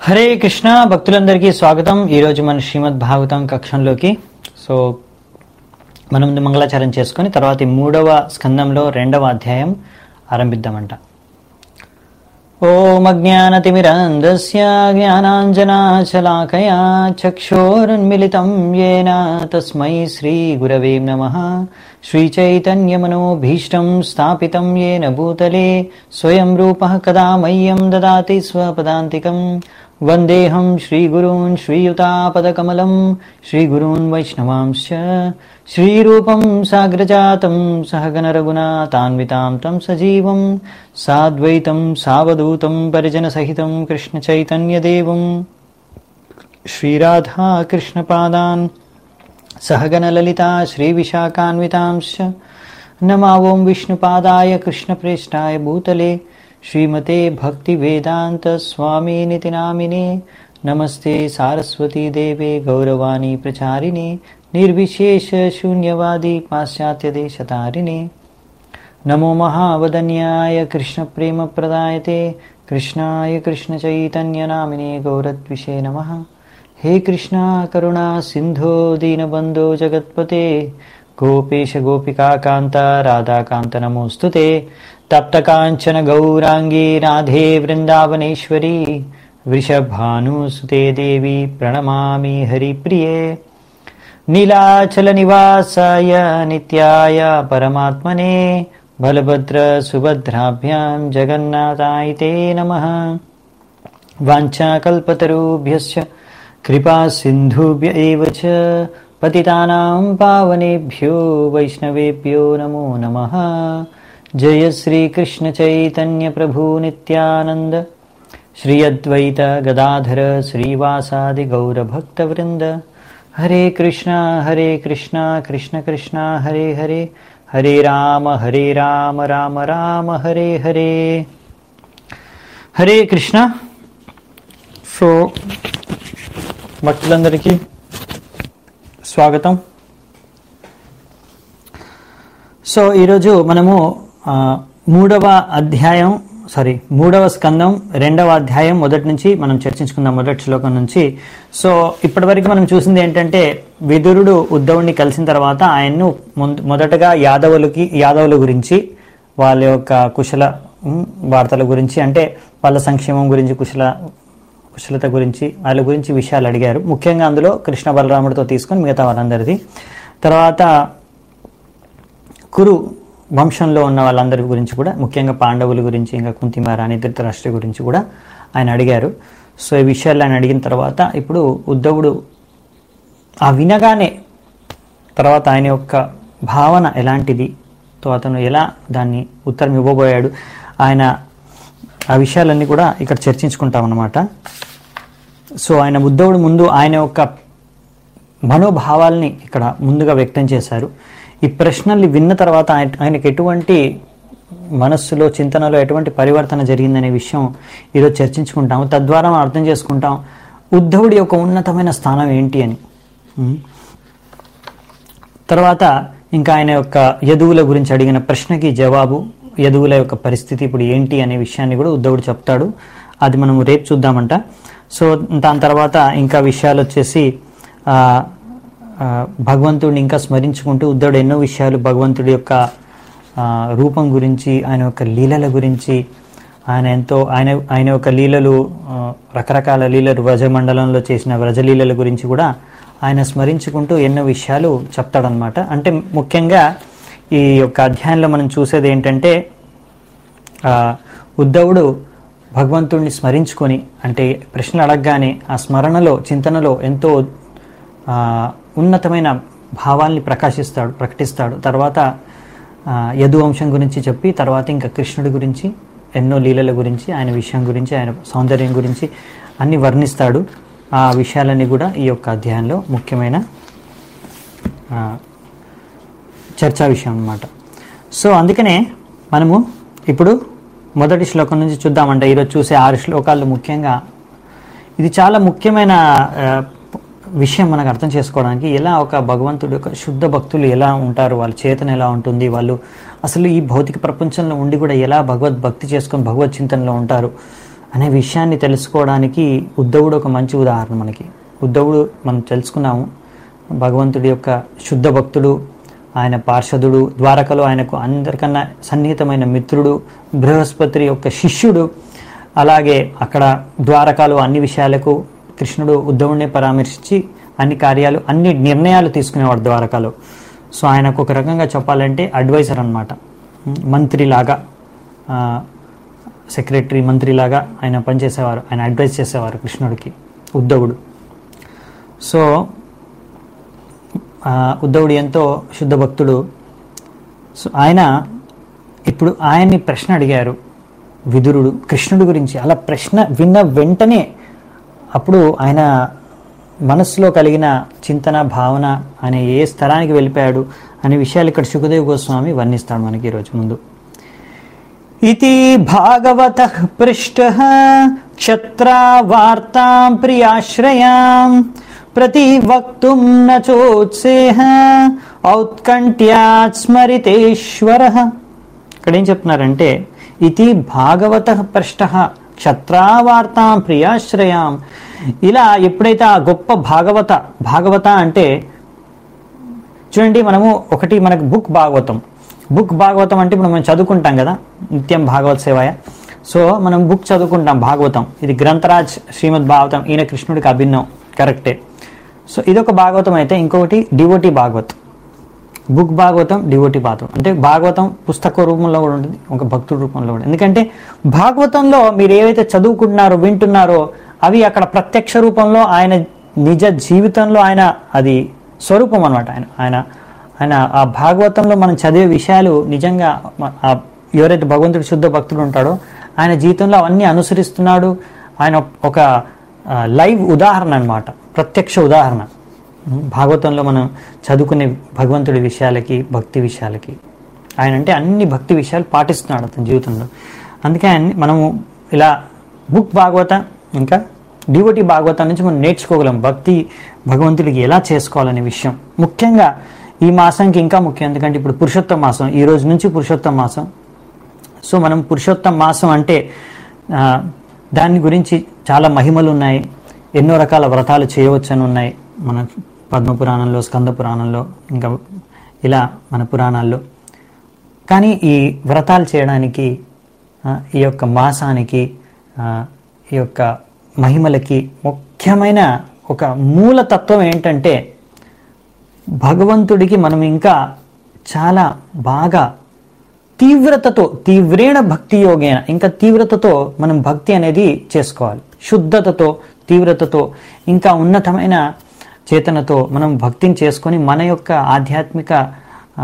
హరే కృష్ణ భక్తులందరికీ స్వాగతం ఈరోజు మన శ్రీమద్ భాగవతం కక్షంలోకి సో మనం ముందు మంగళాచారం చేసుకొని తర్వాత ఈ మూడవ స్కందంలో రెండవ అధ్యాయం ఆరంభిద్దామంట ఓం అజ్ఞానతిమిరంధస్య జ్ఞానాంజనాశలాకయా చక్షోరున్మిలితం येन తస్మై శ్రీగురవే నమః శ్రీచైతన్యమనోభీష్టం స్థాపితం येन భూతలే స్వయం రూపः కదా మह्यं దదాతి స్వపదాంతికం వందేహం శ్రీగురూన్ శ్రీయుతాపదకమలం శ్రీగురూన్ వైష్ణవాంశ్చ శ్రీరూపం సాగ్రజాతం సహగణరఘునాథాన్వితాం తం సజీవం సాద్వైతం సావధూతం పరిజనసహితం కృష్ణచైతన్యదేవం శ్రీరాధా కృష్ణపాదాన్ सहगणललिता श्रीविशाखान्वितांश्च नमावों विष्णुपादाय कृष्णप्रेष्ठाय भूतले श्रीमते भक्तिवेदान्तस्वामीनिति नामिने नमस्ते सारस्वती देवे गौरवाणी प्रचारिणे निर्विशेषशून्यवादी पाश्चात्यदेशतारिणे नमो महावदन्याय कृष्णप्रेमप्रदायते कृष्णाय कृष्णचैतन्यनामिने गौरद्विषे नमः हे कृष्णा करुणा सिन्धो दीनबन्धो जगत्पते गोपेश गोपिकान्त राधाकान्त नमोऽस्तु ते तप्तकाञ्चन गौराङ्गी राधे वृन्दावनेश्वरी वृषभानुसुते देवी प्रणमामि हरिप्रिये नीलाचलनिवासाय नित्याय परमात्मने बलभद्रसुभद्राभ्यां जगन्नाथाय ते नमः वाञ्छाकल्पतरुभ्यश्च कृपा सिन्धुभ्य एव च पतितानां पावनेभ्यो वैष्णवेभ्यो नमो नमः जय श्रीकृष्णचैतन्यप्रभु नित्यानन्द श्री अद्वैत गदाधर श्रीवासादिगौरभक्तवृन्द हरे कृष्णा हरे कृष्णा कृष्ण कृष्णा हरे हरे हरे राम हरे राम राम राम हरे हरे హరే కృష్ణ సో భక్తులందరికీ స్వాగతం సో ఈరోజు మనము ఆ, మూడవ అధ్యాయం సారీ మూడవ స్కందం రెండవ అధ్యాయం మొదటి నుంచి మనం చర్చించుకుందాం మొదటి శ్లోకం నుంచి సో ఇప్పటివరకు మనం చూసింది ఏంటంటే విదురుడు ఉద్ధవుడిని కలిసిన తర్వాత ఆయన్ను ముందు- మొదటగా యాదవులకి యాదవుల గురించి వాళ్ళ యొక్క కుశల ఉమ్, వార్తల గురించి అంటే వాళ్ళ సంక్షేమం గురించి కుశల కుశలత గురించి వాళ్ళ గురించి విషయాలు అడిగారు ముఖ్యంగా అందులో కృష్ణ బలరాముడితో తీసుకొని మిగతా వాళ్ళందరిది తర్వాత కురు వంశంలో ఉన్న వాళ్ళందరి గురించి కూడా ముఖ్యంగా పాండవుల గురించి ఇంకా కుంతిమారాణి ధృతరాష్ట్ర గురించి కూడా ఆయన అడిగారు సో ఈ విషయాలు ఆయన అడిగిన తర్వాత ఇప్పుడు ఉద్ధవుడు ఆ వినగానే తర్వాత ఆయన యొక్క భావన ఎలాంటిది తో అతను ఎలా దాన్ని ఉత్తరం ఇవ్వబోయాడు ఆయన ఆ విషయాలన్నీ కూడా ఇక్కడ చర్చించుకుంటాం అన్నమాట సో ఆయన ఉద్ధవుడు ముందు ఆయన యొక్క మనోభావాల్ని ఇక్కడ ముందుగా వ్యక్తం చేశారు ఈ ప్రశ్నల్ని విన్న తర్వాత ఆయన ఆయనకి ఎటువంటి మనస్సులో చింతనలో ఎటువంటి పరివర్తన జరిగిందనే విషయం ఈరోజు చర్చించుకుంటాము తద్వారా మనం అర్థం చేసుకుంటాం ఉద్ధవుడి యొక్క ఉన్నతమైన స్థానం ఏంటి అని ఉం. తర్వాత ఇంకా ఆయన యొక్క యదువుల గురించి అడిగిన ప్రశ్నకి జవాబు యదువుల యొక్క పరిస్థితి ఇప్పుడు ఏంటి అనే విషయాన్ని కూడా ఉద్ధవుడు చెప్తాడు అది మనం రేపు చూద్దామంట సో దాని తర్వాత ఇంకా విషయాలు వచ్చేసి ఆ, ఆ, భగవంతుడిని ఇంకా స్మరించుకుంటూ ఉద్ధవుడు ఎన్నో విషయాలు భగవంతుడి యొక్క ఆ, రూపం గురించి ఆయన యొక్క లీలల గురించి ఆయన ఎంతో ఆయన ఆయన యొక్క లీలలు ఆ, రకరకాల లీలలు వ్రజమండలంలో చేసిన వ్రజలీలల గురించి కూడా ఆయన స్మరించుకుంటూ ఎన్నో విషయాలు చెప్తాడనమాట అంటే ముఖ్యంగా ఈ యొక్క అధ్యాయంలో మనం చూసేది ఏంటంటే ఆ, ఉద్ధవుడు భగవంతుడిని స్మరించుకొని అంటే ప్రశ్నలు అడగగానే ఆ స్మరణలో చింతనలో ఎంతో ఆ, ఉన్నతమైన భావాల్ని ప్రకాశిస్తాడు ప్రకటిస్తాడు తర్వాత ఆ, యదు వంశం గురించి చెప్పి తర్వాత ఇంకా కృష్ణుడి గురించి ఎన్నో లీలల గురించి ఆయన విషయం గురించి ఆయన సౌందర్యం గురించి అన్ని వర్ణిస్తాడు ఆ విషయాలన్నీ కూడా ఈ యొక్క అధ్యాయంలో ముఖ్యమైన ఆ, చర్చా విషయం అన్నమాట సో అందుకనే మనము ఇప్పుడు మొదటి శ్లోకం నుంచి చూద్దామంటే ఈరోజు చూసే ఆరు శ్లోకాలు ముఖ్యంగా ఇది చాలా ముఖ్యమైన ఆ, విషయం మనకు అర్థం చేసుకోవడానికి ఎలా ఒక భగవంతుడి యొక్క శుద్ధ భక్తులు ఎలా ఉంటారు వాళ్ళ చేతన ఎలా ఉంటుంది వాళ్ళు అసలు ఈ భౌతిక ప్రపంచంలో ఉండి కూడా ఎలా భగవద్ భక్తి చేసుకొని భగవత్ చింతనలో ఉంటారు అనే విషయాన్ని తెలుసుకోవడానికి ఉద్ధవుడు ఒక మంచి ఉదాహరణ మనకి ఉద్ధవుడు మనం తెలుసుకున్నాము భగవంతుడి యొక్క శుద్ధ భక్తుడు ఆయన పార్షదుడు ద్వారకలో ఆయనకు అందరికన్నా సన్నిహితమైన మిత్రుడు బృహస్పతి యొక్క శిష్యుడు అలాగే అక్కడ ద్వారకాలో అన్ని విషయాలకు కృష్ణుడు ఉద్ధవుడిని పరామర్శించి అన్ని కార్యాలు అన్ని నిర్ణయాలు తీసుకునేవాడు ద్వారకాలో సో ఆయనకు ఒక రకంగా చెప్పాలంటే అడ్వైజర్ అనమాట మంత్రిలాగా ఆ, సెక్రటరీ మంత్రిలాగా ఆయన పనిచేసేవారు ఆయన అడ్వైజ్ చేసేవారు కృష్ణుడికి ఉద్ధవుడు సో ఆ, ఉద్ధవుడు ఎంతో శుద్ధ భక్తుడు సో ఆయన ఇప్పుడు ఆయన్ని ప్రశ్న అడిగారు విదురుడు కృష్ణుడి గురించి అలా ప్రశ్న విన్న వెంటనే అప్పుడు ఆయన మనస్సులో కలిగిన చింతన భావన అనే ఏ స్థలానికి వెళ్ళిపోయాడు అనే విషయాలు ఇక్కడ సుఖదేవ్ గోస్వామి వర్ణిస్తాడు మనకి ఈరోజు ముందు ఇతి భాగవత పృష్ట క్షత్రా వార్తాం ప్రియాశ్రయాం ప్రతి వక్తుం న చోత్సేహ ఔత్కంఠ్యాత్ స్మరితేశ్వర ఇక్కడ ఏం చెప్తున్నారంటే ఇది భాగవత పృష్ట క్షత్రావార్తాం ప్రియాశ్రయాం ఇలా ఎప్పుడైతే ఆ గొప్ప భాగవత భాగవత అంటే చూడండి మనము ఒకటి మనకు బుక్ భాగవతం బుక్ భాగవతం అంటే ఇప్పుడు మనం చదువుకుంటాం కదా నిత్యం భాగవత సేవయ సో మనం బుక్ చదువుకుంటాం భాగవతం ఇది గ్రంథరాజ్ శ్రీమద్ భాగవతం ఈయన కృష్ణుడికి అభిన్నం కరెక్టే సో ఇదొక భాగవతం అయితే ఇంకొకటి devotee Bhagavat book Bhagavatam devotee Bhagavatam అంటే భాగవతం పుస్తక రూపంలో కూడా ఉంటుంది ఒక భక్తుడి రూపంలో కూడా ఎందుకంటే భాగవతంలో మీరు ఏవైతే చదువుకుంటున్నారో వింటున్నారో అవి అక్కడ ప్రత్యక్ష రూపంలో ఆయన నిజ జీవితంలో ఆయన అది స్వరూపం అనమాట ఆయన ఆయన ఆయన ఆ భాగవతంలో మనం చదివే విషయాలు నిజంగా మ- ఆ ఎవరైతే భగవంతుడు శుద్ధ భక్తుడు ఉంటాడో ఆయన జీవితంలో అవన్నీ అనుసరిస్తున్నాడు ఆయన ఒక ఆ, లైవ్ ఉదాహరణ అన్నమాట ప్రత్యక్ష ఉదాహరణ భాగవతంలో మనం చదువుకునే భగవంతుడి విషయాలకి భక్తి విషయాలకి ఆయన అంటే అన్ని భక్తి విషయాలు పాటిస్తున్నాడు అతని జీవితంలో అందుకే ఆయన మనము ఇలా బుక్ భాగవత ఇంకా డివోటి భాగవతం నుంచి మనం నేర్చుకోగలం భక్తి భగవంతుడికి ఎలా చేసుకోవాలనే విషయం ముఖ్యంగా ఈ మాసంకి ఇంకా ముఖ్యం ఎందుకంటే ఇప్పుడు పురుషోత్తమ మాసం ఈ రోజు నుంచి పురుషోత్తమ మాసం సో మనం పురుషోత్తమ మాసం అంటే ఆ, దాని గురించి చాలా మహిమలు ఉన్నాయి ఎన్నో రకాల వ్రతాలు చేయవచ్చని ఉన్నాయి మన పద్మ పురాణంలో స్కంద పురాణంలో ఇంకా ఇలా మన పురాణాల్లో కానీ ఈ వ్రతాలు చేయడానికి ఆ, ఈ యొక్క మాసానికి ఆ, ఈ యొక్క మహిమలకి ముఖ్యమైన ఒక మూల తత్వం ఏంటంటే భగవంతుడికి మనం ఇంకా చాలా బాగా తీవ్రతతో తీవ్రేణ భక్తి యోగేన ఇంకా తీవ్రతతో మనం భక్తి అనేది చేసుకోవాలి శుద్ధతతో తీవ్రతతో ఇంకా ఉన్నతమైన చేతనతో మనం భక్తిని చేసుకొని మన యొక్క ఆధ్యాత్మిక ఆ,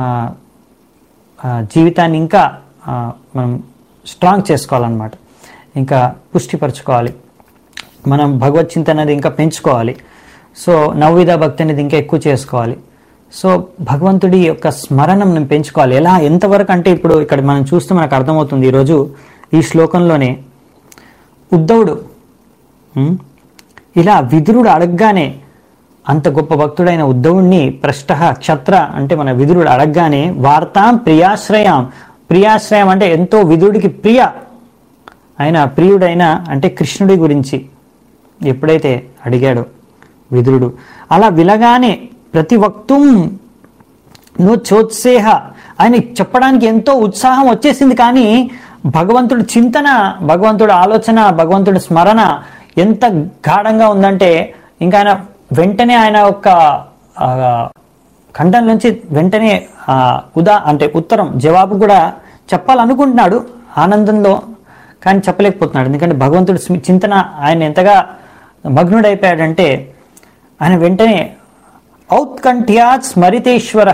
ఆ, జీవితాన్ని ఇంకా ఆ, మనం స్ట్రాంగ్ చేసుకోవాలన్నమాట ఇంకా పుష్టిపరచుకోవాలి మనం భగవత్ చింతన అనేది ఇంకా పెంచుకోవాలి సో నవవిధ భక్తి అనేది ఇంకా ఎక్కువ చేసుకోవాలి సో భగవంతుడి యొక్క స్మరణం మనం పెంచుకోవాలి ఎలా ఎంతవరకు అంటే ఇప్పుడు ఇక్కడ మనం చూస్తే మనకు అర్థమవుతుంది ఈరోజు ఈ శ్లోకంలోనే ఉద్ధవుడు ఉమ్, ఇలా విదురుడు అడగగానే అంత గొప్ప భక్తుడైన ఉద్ధవుణ్ణి ప్రష్ట క్షత్ర అంటే మన విదురుడు అడగగానే వార్తాం ప్రియాశ్రయాం ప్రియాశ్రయం అంటే ఎంతో విదురుడికి ప్రియ ఆయన ప్రియుడైన అంటే కృష్ణుడి గురించి ఎప్పుడైతే అడిగాడో విదురుడు అలా విలగానే ప్రతి వక్తుం నువ్వు చోత్సేహ ఆయన చెప్పడానికి ఎంతో ఉత్సాహం వచ్చేసింది కానీ భగవంతుడి చింతన భగవంతుడి ఆలోచన భగవంతుడి స్మరణ ఎంత గాఢంగా ఉందంటే ఇంకా ఆయన వెంటనే ఆయన యొక్క ఆ, ఖండం నుంచి వెంటనే ఆ, ఉదా అంటే ఉత్తరం జవాబు కూడా చెప్పాలనుకుంటున్నాడు ఆనందంలో కానీ చెప్పలేకపోతున్నాడు ఎందుకంటే భగవంతుడి స్మి- చింతన ఆయన ఎంతగా మగ్నుడైపోయాడంటే ఆయన వెంటనే ఔత్కంఠ్యాత్ స్మరితేశ్వర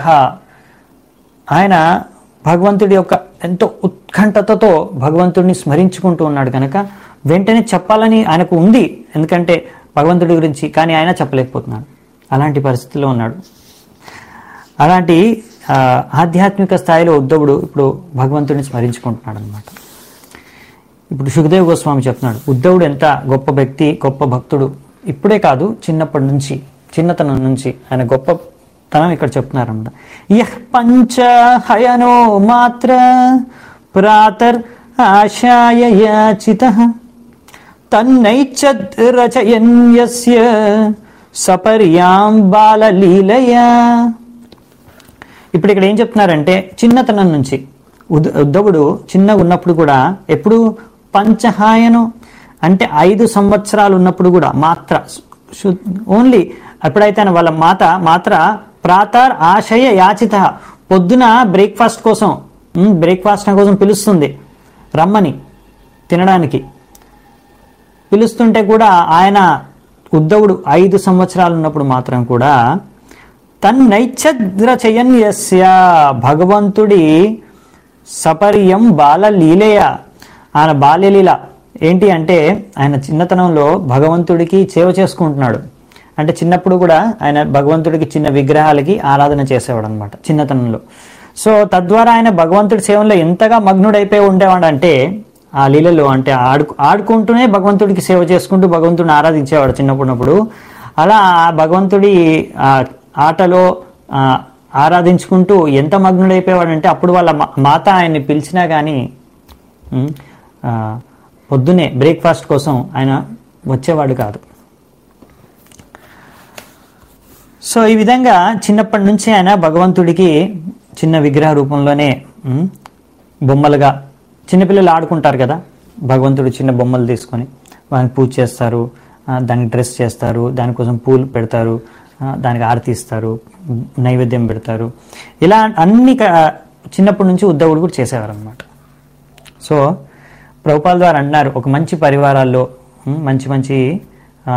ఆయన భగవంతుడి యొక్క ఎంతో ఉత్కంఠతతో భగవంతుడిని స్మరించుకుంటూ ఉన్నాడు కనుక వెంటనే చెప్పాలని ఆయనకు ఉంది ఎందుకంటే భగవంతుడి గురించి కానీ ఆయన చెప్పలేకపోతున్నాడు అలాంటి పరిస్థితిలో ఉన్నాడు అలాంటి ఆ, ఆధ్యాత్మిక స్థాయిలో ఉద్ధవుడు ఇప్పుడు భగవంతుడిని స్మరించుకుంటున్నాడు అనమాట ఇప్పుడు సుఖదేవ్ గోస్వామి చెప్తున్నాడు ఉద్ధవుడు ఎంత గొప్ప వ్యక్తి గొప్ప భక్తుడు ఇప్పుడే కాదు చిన్నప్పటి నుంచి చిన్నతనం నుంచి ఆయన గొప్పతనం ఇక్కడ చెప్తున్నారన్నమాట యహ్ పంచ హయనో మాత్ర ప్రాతర్ ఆశాయ యాచిత తన్నైచ్చ రచయన్యస్య సపర్యాం బాలలీలయా ఇప్పుడు ఇక్కడ ఏం చెప్తున్నారంటే చిన్నతనం నుంచి ఉద్- ఉద్ధవుడు చిన్నగా ఉన్నప్పుడు కూడా ఎప్పుడు పంచహాయను అంటే ఐదు సంవత్సరాలు ఉన్నప్పుడు కూడా మాత్ర శు- ఓన్లీ ఎప్పుడైతే ఆయన వాళ్ళ మాత మాత్ర ప్రాతర్ ఆశయ యాచిత పొద్దున బ్రేక్ఫాస్ట్ కోసం ఉమ్, బ్రేక్ఫాస్ట్ కోసం పిలుస్తుంది రమ్మని తినడానికి పిలుస్తుంటే కూడా ఆయన ఉద్ధవుడు ఐదు సంవత్సరాలు ఉన్నప్పుడు మాత్రం కూడా తన్నైచ్ఛద్రచయన్ యస్య భగవంతుడి సపర్యం బాల లీలయ ఆయన బాల్యలీల ఏంటి అంటే ఆయన చిన్నతనంలో భగవంతుడికి సేవ చేసుకుంటున్నాడు అంటే చిన్నప్పుడు కూడా ఆయన భగవంతుడికి చిన్న విగ్రహాలకి ఆరాధన చేసేవాడు అనమాట చిన్నతనంలో సో తద్వారా ఆయన భగవంతుడి సేవలో ఎంతగా మగ్నుడైపోయి ఉండేవాడు అంటే ఆ లీలలో అంటే ఆడు ఆడుకుంటూనే భగవంతుడికి సేవ చేసుకుంటూ భగవంతుడిని ఆరాధించేవాడు చిన్నప్పుడున్నప్పుడు అలా ఆ భగవంతుడి ఆ ఆటలో ఆ, ఆరాధించుకుంటూ ఎంత మగ్నుడైపోయేవాడంటే అప్పుడు వాళ్ళ మా- మాత ఆయన్ని పిలిచినా కానీ ఉమ్, ఆ, పొద్దునే బ్రేక్ఫాస్ట్ కోసం ఆయన వచ్చేవాడు కాదు సో ఈ విధంగా చిన్నప్పటి నుంచి ఆయన భగవంతుడికి చిన్న విగ్రహ రూపంలోనే ఉమ్, బొమ్మలుగా చిన్నపిల్లలు ఆడుకుంటారు కదా భగవంతుడు చిన్న బొమ్మలు తీసుకొని వాళ్ళని పూజ చేస్తారు ఆ, దానికి డ్రెస్ చేస్తారు దానికోసం పూలు పెడతారు ఆ, దానికి ఆరతి ఇస్తారు ఉమ్, నైవేద్యం పెడతారు ఇలా అన్ని క- చిన్నప్పటి నుంచి ఉద్ధవుడు కూడా చేసేవారు అనమాట సో ప్రభుపాల్ ద్వారా అన్నారు ఒక మంచి పరివారాల్లో ఉమ్, మంచి మంచి ఆ,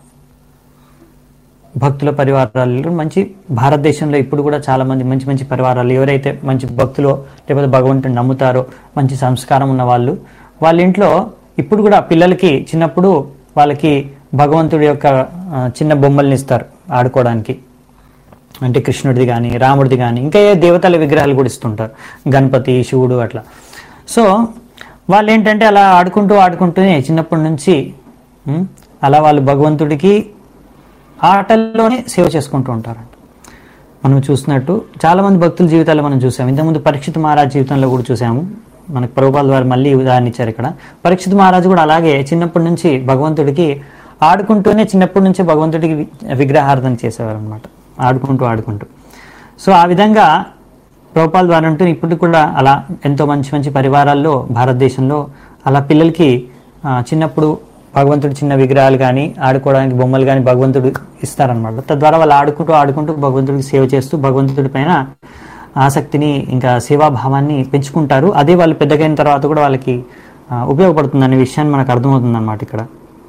భక్తుల పరివారాలు మంచి భారతదేశంలో ఇప్పుడు కూడా చాలా మంది మంచి మంచి పరివారాలు ఎవరైతే మంచి భక్తులు లేకపోతే భగవంతుని నమ్ముతారో మంచి సంస్కారం ఉన్న వాళ్ళు వాళ్ళ ఇంట్లో ఇప్పుడు కూడా పిల్లలకి చిన్నప్పుడు వాళ్ళకి భగవంతుడి యొక్క ఆ, చిన్న బొమ్మల్ని ఇస్తారు ఆడుకోవడానికి అంటే కృష్ణుడిది కానీ రాముడిది కానీ ఇంకా ఏ దేవతల విగ్రహాలు కూడా ఇస్తుంటారు గణపతి శివుడు అట్లా సో వాళ్ళు ఏంటంటే అలా ఆడుకుంటూ ఆడుకుంటూనే చిన్నప్పటి నుంచి ఉమ్, అలా వాళ్ళు భగవంతుడికి ఆటల్లోనే సేవ చేసుకుంటూ ఉంటారంట మనం చూసినట్టు చాలా మంది భక్తుల జీవితాల్లో మనం చూసాము ఇంతకుముందు పరీక్షిత్ మహారాజ్ జీవితంలో కూడా చూసాము మనకు ప్రభుపాల ద్వారా మళ్ళీ ఉదాహరణ ఇచ్చారు ఇక్కడ పరీక్షిత్ మహారాజు కూడా అలాగే చిన్నప్పటి నుంచి భగవంతుడికి ఆడుకుంటూనే చిన్నప్పటి నుంచే భగవంతుడికి వి- విగ్రహార్థన చేసేవారు అనమాట ఆడుకుంటూ ఆడుకుంటూ సో ఆ విధంగా ప్రభుపాల ద్వారా అంటూ ఇప్పటికి కూడా అలా ఎంతో మంచి మంచి పరివారాల్లో భారతదేశంలో అలా పిల్లలకి ఆ, చిన్నప్పుడు భగవంతుడు చిన్న విగ్రహాలు కానీ ఆడుకోవడానికి బొమ్మలు కానీ భగవంతుడు ఇస్తారనమాట తద్వారా వాళ్ళు ఆడుకుంటూ ఆడుకుంటూ భగవంతుడికి సేవ చేస్తూ భగవంతుడి పైన ఆసక్తిని ఇంకా సేవాభావాన్ని పెంచుకుంటారు అదే వాళ్ళు పెద్దగైన తర్వాత కూడా వాళ్ళకి ఆ, ఉపయోగపడుతుంది అనే విషయాన్ని మనకు అర్థమవుతుంది అనమాట ఇక్కడ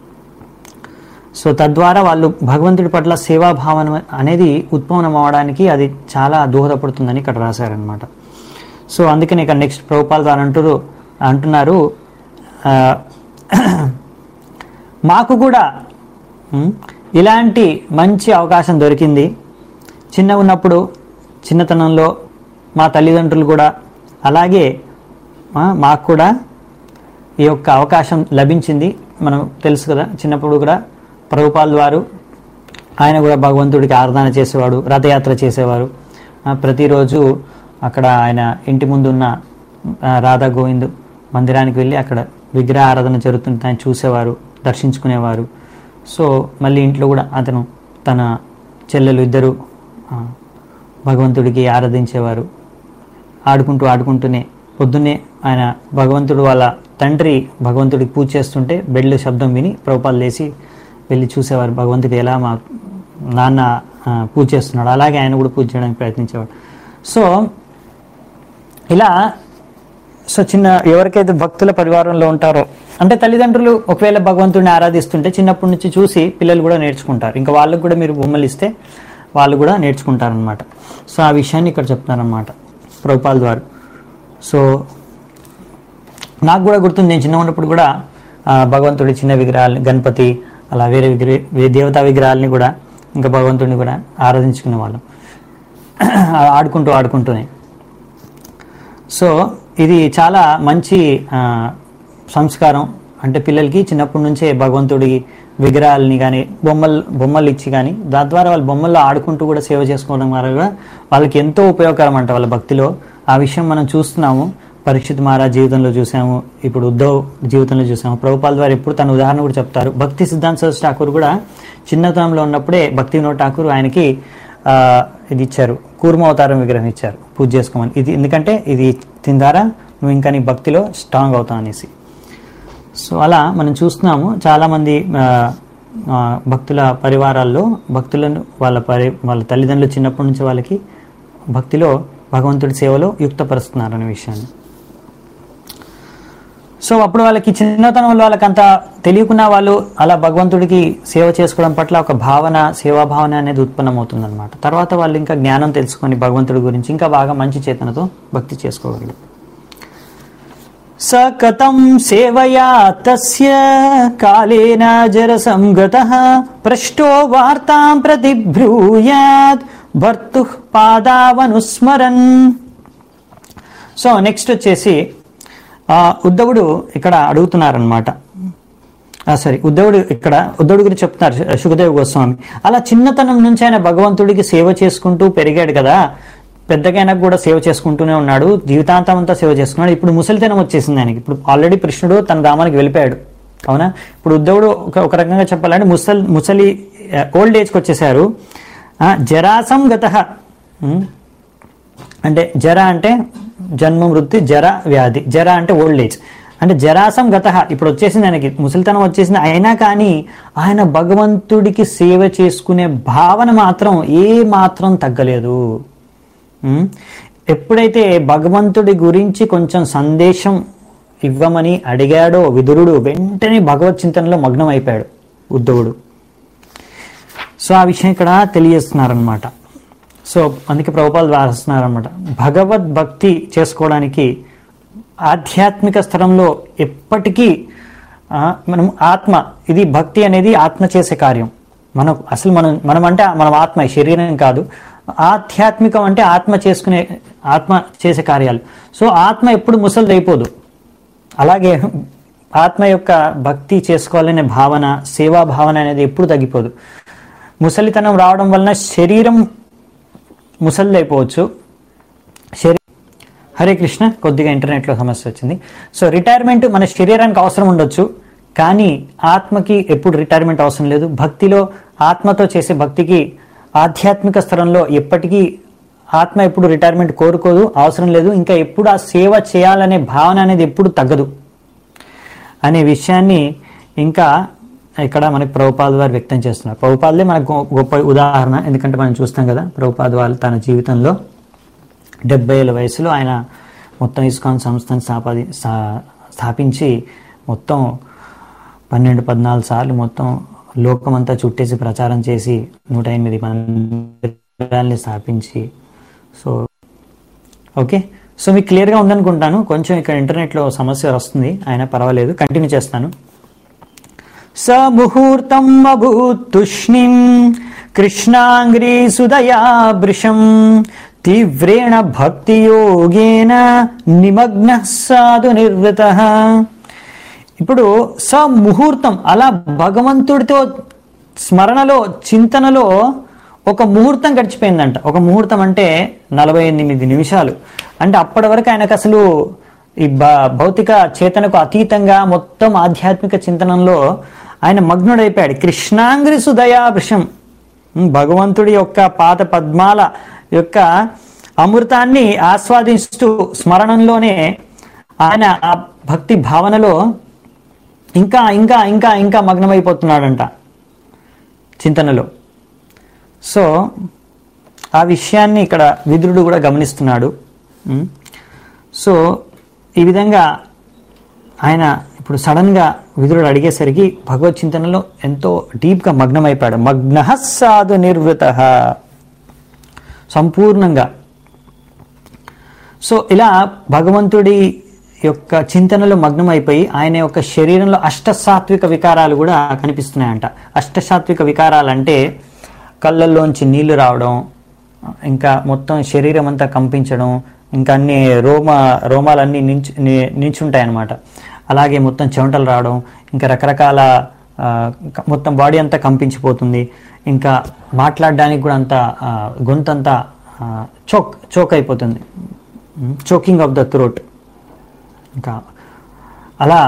సో తద్వారా వాళ్ళు భగవంతుడి పట్ల సేవాభావం అనేది ఉత్పన్నం అవ్వడానికి అది చాలా దోహదపడుతుందని ఇక్కడ రాశారనమాట సో అందుకని ఇక్కడ నెక్స్ట్ ప్రభుపాల్ ద్వారా అంటారు అంటున్నారు ఆ, మాకు కూడా ఉమ్, ఇలాంటి మంచి అవకాశం దొరికింది చిన్న ఉన్నప్పుడు చిన్నతనంలో మా తల్లిదండ్రులు కూడా అలాగే ఆ, మాకు కూడా ఈ యొక్క అవకాశం లభించింది మనం తెలుసు కదా చిన్నప్పుడు కూడా ప్రభుపాల్ వారు ఆయన కూడా భగవంతుడికి ఆరాధన చేసేవాడు రథయాత్ర చేసేవారు ఆ, ప్రతిరోజు అక్కడ ఆయన ఇంటి ముందు ఉన్న ఆ, రాధా గోవింద్ మందిరానికి వెళ్ళి అక్కడ విగ్రహ ఆరాధన జరుగుతుంటే ఆయన చూసేవారు దర్శించుకునేవారు సో మళ్ళీ ఇంట్లో కూడా అతను తన చెల్లెలు ఇద్దరు ఆ, భగవంతుడికి ఆరాధించేవారు ఆడుకుంటూ ఆడుకుంటూనే పొద్దున్నే ఆయన భగవంతుడు వాళ్ళ తండ్రి భగవంతుడికి పూజ చేస్తుంటే బెడ్ల శబ్దం విని ప్రభుపాలు లేచి వెళ్ళి చూసేవారు భగవంతుడు ఎలా మా నాన్న ఆ, పూజ చేస్తున్నాడు అలాగే ఆయన కూడా పూజ చేయడానికి ప్రయత్నించేవాడు సో ఇలా సో చిన్న ఎవరికైతే భక్తుల పరివారంలో ఉంటారో అంటే తల్లిదండ్రులు ఒకవేళ భగవంతుడిని ఆరాధిస్తుంటే చిన్నప్పటి నుంచి చూసి పిల్లలు కూడా నేర్చుకుంటారు ఇంకా వాళ్ళకు కూడా మీరు బొమ్మలు ఇస్తే వాళ్ళు కూడా నేర్చుకుంటారనమాట సో ఆ విషయాన్ని ఇక్కడ చెప్తున్నారనమాట ప్రభుపాల్ ద్వారా సో నాకు కూడా గుర్తుంది నేను చిన్న ఉన్నప్పుడు కూడా ఆ, భగవంతుడి చిన్న విగ్రహాలు గణపతి అలా వేరే విగ్రహ వే- దేవతా విగ్రహాలని కూడా ఇంకా భగవంతుడిని కూడా ఆరాధించుకునే వాళ్ళం ఆడుకుంటూ ఆడుకుంటూనే సో ఇది చాలా మంచి ఆ, సంస్కారం అంటే పిల్లలకి చిన్నప్పటి నుంచే భగవంతుడి విగ్రహాలని కానీ బొమ్మలు బొమ్మలు ఇచ్చి కానీ దాని ద్వారా వాళ్ళ బొమ్మల్లో ఆడుకుంటూ కూడా సేవ చేసుకోవడం ద్వారా కూడా వాళ్ళకి ఎంతో ఉపయోగకరం అంట వాళ్ళ భక్తిలో ఆ విషయం మనం చూస్తున్నాము పరీక్షిత్ మహారాజ్ జీవితంలో చూసాము ఇప్పుడు ఉద్ధవ్ జీవితంలో చూసాము ప్రభుపాల్ ద్వారా ఎప్పుడు తన ఉదాహరణ కూడా చెప్తారు భక్తి సిద్ధాంత సరస్వతి ఠాకూర్ కూడా చిన్నతనంలో ఉన్నప్పుడే భక్తి వినోద్ ఠాకూర్ ఆయనకి ఆ, ఇది ఇచ్చారు కూర్మ అవతారం విగ్రహం ఇచ్చారు పూజ చేసుకోమని ఇది ఎందుకంటే ఇది దీని ద్వారా నువ్వు ఇంకా నీ భక్తిలో స్ట్రాంగ్ అవుతావు అనేసి సో అలా మనం చూస్తున్నాము చాలామంది ఆ, ఆ, భక్తుల పరివారాల్లో భక్తులను వాళ్ళ పరి వాళ్ళ తల్లిదండ్రులు చిన్నప్పటి నుంచి వాళ్ళకి భక్తిలో భగవంతుడి సేవలో యుక్తపరుస్తున్నారు అనే విషయాన్ని సో అప్పుడు వాళ్ళకి చిన్నతనంలో వాళ్ళకి అంత తెలియకున్నా వాళ్ళు అలా భగవంతుడికి సేవ చేసుకోవడం పట్ల ఒక భావన సేవా భావన అనేది ఉత్పన్నమవుతుంది అనమాట తర్వాత వాళ్ళు ఇంకా జ్ఞానం తెలుసుకొని భగవంతుడి గురించి ఇంకా బాగా మంచి చేతనతో భక్తి చేసుకోగలరు స కథం సేవయా తస్య కాలేన జరసంగత పృష్టో వార్తాం ప్రతిబ్రూయాత్ భర్తు పాదావనుస్మరన్ సో నెక్స్ట్ వచ్చేసి ఆ, ఉద్ధవుడు ఇక్కడ అడుగుతున్నారనమాట సారీ ఉద్ధవుడు ఇక్కడ ఉద్ధవుడి గురించి చెప్తున్నారు శు- సుఖదేవ్ గోస్వామి అలా చిన్నతనం నుంచి ఆయన భగవంతుడికి సేవ చేసుకుంటూ పెరిగాడు కదా పెద్దగైనా కూడా సేవ చేసుకుంటూనే ఉన్నాడు జీవితాంతం అంతా సేవ చేసుకున్నాడు ఇప్పుడు ముసలితనం వచ్చేసింది ఆయనకి ఇప్పుడు ఆల్రెడీ కృష్ణుడు తన రామానికి వెళ్ళిపోయాడు అవునా ఇప్పుడు ఉద్ధవుడు ఒక ఒక రకంగా చెప్పాలంటే ముసలి ముసలి ఓల్డ్ ఏజ్కి వచ్చేసారు ఆ, జరాసం గత అంటే జర అంటే జన్మ మృత్యు జర వ్యాధి జర అంటే ఓల్డ్ ఏజ్ అంటే జరాసం గత ఇప్పుడు వచ్చేసింది ఆయనకి ముసలితనం వచ్చేసింది అయినా కానీ ఆయన భగవంతుడికి సేవ చేసుకునే భావన మాత్రం ఏ మాత్రం తగ్గలేదు ఉం? ఎప్పుడైతే భగవంతుడి గురించి కొంచెం సందేశం ఇవ్వమని అడిగాడో విదురుడు వెంటనే భగవత్ చింతనలో మగ్నం అయిపోయాడు ఉద్ధవుడు సో ఆ విషయం ఇక్కడ తెలియజేస్తున్నారనమాట సో అందుకే ప్రభుపాలు రాస్తున్నారనమాట భగవద్ భక్తి చేసుకోవడానికి ఆధ్యాత్మిక స్థలంలో ఎప్పటికీ ఆ, మనం ఆత్మ ఇది భక్తి అనేది ఆత్మ చేసే కార్యం మనం అసలు మనం మనం అంటే మనం ఆత్మ ఈ శరీరం కాదు ఆధ్యాత్మికం అంటే ఆత్మ చేసుకునే ఆత్మ చేసే కార్యాలు సో ఆత్మ ఎప్పుడు ముసలిది అయిపోదు అలాగే ఆత్మ యొక్క భక్తి చేసుకోవాలనే భావన సేవా భావన అనేది ఎప్పుడు తగ్గిపోదు ముసలితనం రావడం వలన శరీరం ముసలిది అయిపోవచ్చు శరీ హరే కృష్ణ కొద్దిగా ఇంటర్నెట్లో సమస్య వచ్చింది సో రిటైర్మెంట్ మన శరీరానికి అవసరం ఉండొచ్చు కానీ ఆత్మకి ఎప్పుడు రిటైర్మెంట్ అవసరం లేదు భక్తిలో ఆత్మతో చేసే భక్తికి ఆధ్యాత్మిక స్థలంలో ఎప్పటికీ ఆత్మ ఎప్పుడు రిటైర్మెంట్ కోరుకోదు అవసరం లేదు ఇంకా ఎప్పుడు ఆ సేవ చేయాలనే భావన అనేది ఎప్పుడు తగ్గదు అనే విషయాన్ని ఇంకా ఇక్కడ మనకి ప్రభుపాద వారు వ్యక్తం చేస్తున్నారు ప్రభుపాదే మనకు గొ- గొప్ప ఉదాహరణ ఎందుకంటే మనం చూస్తాం కదా ప్రభుపాద వాళ్ళు తన జీవితంలో డెబ్బై ఏళ్ళ వయసులో ఆయన మొత్తం ఇస్కాన్ సంస్థను స్థాపది స్థా- స్థాపించి మొత్తం పన్నెండు పద్నాలుగు సార్లు మొత్తం లోకమంతా చుట్టేసి ప్రచారం చేసి నూట ఎనిమిది మందిరాల్ని స్థాపించి సో ఓకే సో మీకు క్లియర్గా ఉందనుకుంటాను కొంచెం ఇక్కడ ఇంటర్నెట్లో సమస్య వస్తుంది ఆయన పర్వాలేదు కంటిన్యూ చేస్తాను స ముహూర్తం అభూత్ తుష్ణిం కృష్ణాంగ్రీ సుదయా వృషం తీవ్రేణ భక్తియోగేన నిమగ్న సాధు నిర్వృత ఇప్పుడు స ముహూర్తం అలా భగవంతుడితో స్మరణలో చింతనలో ఒక ముహూర్తం గడిచిపోయిందంట ఒక ముహూర్తం అంటే నలభై ఎనిమిది నిమిషాలు అంటే అప్పటి వరకు ఆయనకు అసలు ఈ భ- భౌతిక చేతనకు అతీతంగా మొత్తం ఆధ్యాత్మిక చింతనంలో ఆయన మగ్నుడైపోయాడు కృష్ణాంగ్రి సుదయా వృషం ఉమ్, భగవంతుడి యొక్క పాద పద్మాల యొక్క అమృతాన్ని ఆస్వాదిస్తూ స్మరణంలోనే ఆయన ఆ భక్తి భావనలో ఇంకా ఇంకా ఇంకా ఇంకా మగ్నమైపోతున్నాడంట చింతనలో సో ఆ విషయాన్ని ఇక్కడ విదురుడు కూడా గమనిస్తున్నాడు ఉమ్. సో ఈ విధంగా ఆయన ఇప్పుడు సడన్గా విదురుడు అడిగేసరికి భగవత్ చింతనలో ఎంతో డీప్గా మగ్నమైపోయాడు మగ్న సాధు నిర్వృత సంపూర్ణంగా సో ఇలా భగవంతుడి యొక్క చింతనలో మగ్నమైపోయి ఆయన యొక్క శరీరంలో అష్టసాత్విక వికారాలు కూడా కనిపిస్తున్నాయంట అష్టసాత్విక వికారాలు అంటే కళ్ళల్లోంచి నీళ్లు రావడం ఇంకా మొత్తం శరీరం అంతా కంపించడం ఇంకా అన్ని రోమ రోమాలన్నీ నించు ని- నించుంటాయన్నమాట అలాగే మొత్తం చెమటలు రావడం ఇంకా రకరకాల ఆ, క- మొత్తం బాడీ అంతా కంపించిపోతుంది ఇంకా మాట్లాడడానికి కూడా అంత ఆ, గొంతంతా చోక్ చోక్ అయిపోతుంది చోకింగ్ ఆఫ్ ద థ్రోట్ ఇంకా అలా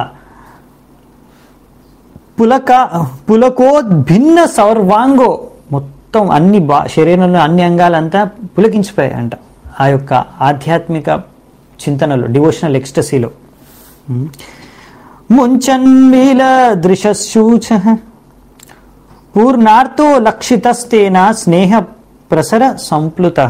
పులక పులకోద్భిన్న సర్వాంగో మొత్తం అన్ని బా శరీరంలో అన్ని అంగాలంతా పులకించిపోయాయి అంట ఆ యొక్క ఆధ్యాత్మిక చింతనలో డివోషనల్ ఎక్స్టసీలో ముంచన్మీల దృశూచ పూర్ణార్థో లక్షితస్తేన స్నేహ ప్రసర సంప్లుత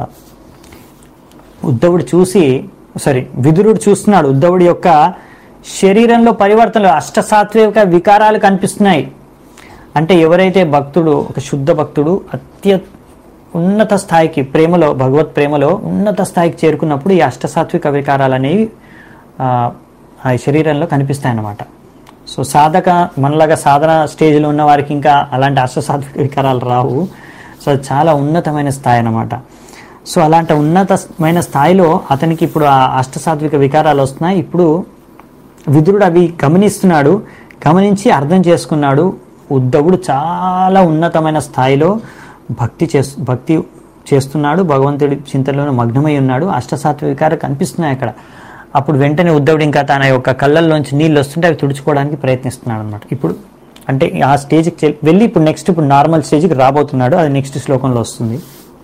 ఉద్ధవుడు చూసి సారీ విదురుడు చూస్తున్నాడు ఉద్ధవుడి యొక్క శరీరంలో పరివర్తనలు అష్టసాత్విక వికారాలు కనిపిస్తున్నాయి అంటే ఎవరైతే భక్తుడు ఒక శుద్ధ భక్తుడు అత్య ఉన్నత స్థాయికి ప్రేమలో భగవత్ ప్రేమలో ఉన్నత స్థాయికి చేరుకున్నప్పుడు ఈ అష్టసాత్విక వికారాలు అనేవి ఆ, ఆ శరీరంలో కనిపిస్తాయన్నమాట సో సాధక మనలాగా సాధన స్టేజ్లో ఉన్న వారికి ఇంకా అలాంటి అష్టసాత్విక వికారాలు రావు సో అది చాలా ఉన్నతమైన స్థాయి అన్నమాట సో అలాంటి ఉన్నతమైన స్థాయిలో అతనికి ఇప్పుడు ఆ అష్టసాత్విక వికారాలు వస్తున్నాయి ఇప్పుడు విదురుడు అవి గమనిస్తున్నాడు గమనించి అర్థం చేసుకున్నాడు ఉద్ధవుడు చాలా ఉన్నతమైన స్థాయిలో భక్తి చేస్ భక్తి చేస్తున్నాడు భగవంతుడి చింతనలో మగ్నమై ఉన్నాడు అష్టసాత్విక వికారాలు కనిపిస్తున్నాయి అక్కడ అప్పుడు వెంటనే ఉద్ధవుడు ఇంకా తన యొక్క కళ్ళల్లోంచి నీళ్ళు వస్తుంటే అవి తుడుచుకోవడానికి ప్రయత్నిస్తున్నాడు అనమాట ఇప్పుడు అంటే ఆ స్టేజ్కి చెల్- వెళ్ళి ఇప్పుడు నెక్స్ట్ ఇప్పుడు నార్మల్ స్టేజ్కి రాబోతున్నాడు అది నెక్స్ట్ శ్లోకంలో వస్తుంది